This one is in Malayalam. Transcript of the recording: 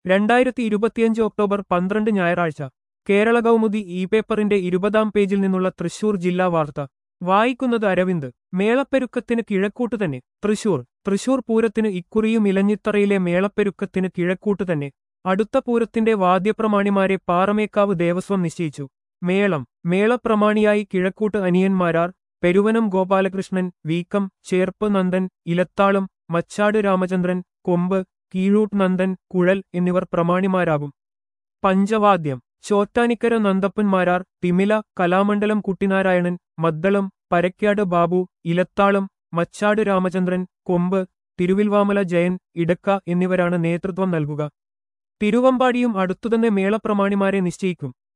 രണ്ടായിരത്തി ഇരുപത്തിയഞ്ച് ഒക്ടോബർ പന്ത്രണ്ട് ഞായറാഴ്ച കേരള കൗമുദി ഇ പേപ്പറിന്റെ ഇരുപതാം പേജിൽ നിന്നുള്ള തൃശൂർ ജില്ലാ വാർത്ത വായിക്കുന്നത് അരവിന്ദ് മേളപ്പെരുക്കത്തിന് കിഴക്കൂട്ട് തന്നെ തൃശൂർ തൃശൂർ പൂരത്തിന് ഇക്കുറിയും ഇലഞ്ഞിത്തറയിലെ മേളപ്പെരുക്കത്തിന് കിഴക്കൂട്ട് തന്നെ അടുത്ത പൂരത്തിന്റെ വാദ്യപ്രമാണിമാരെ പാറമേക്കാവ് ദേവസ്വം നിശ്ചയിച്ചു മേളം മേളപ്രമാണിയായി കിഴക്കൂട്ട് അനിയന്മാരാർ പെരുവനം ഗോപാലകൃഷ്ണൻ വീക്കം ചേർപ്പ് നന്ദൻ ഇലത്താളം മച്ചാട് രാമചന്ദ്രൻ കൊമ്പ് കീഴൂട്ട് നന്ദൻ കുഴൽ എന്നിവർ പ്രമാണിമാരാകും പഞ്ചവാദ്യം ചോറ്റാനിക്കര നന്ദപ്പന്മാരാർ തിമില കലാമണ്ഡലം കുട്ടിനാരായണൻ മദ്ദളം പരക്കാട് ബാബു ഇലത്താളം മച്ചാട് രാമചന്ദ്രൻ കൊമ്പ് തിരുവിൽവാമല ജയൻ ഇടക്ക എന്നിവരാണ് നേതൃത്വം നൽകുക തിരുവമ്പാടിയും അടുത്തുതന്നെ മേളപ്രമാണിമാരെ നിശ്ചയിക്കും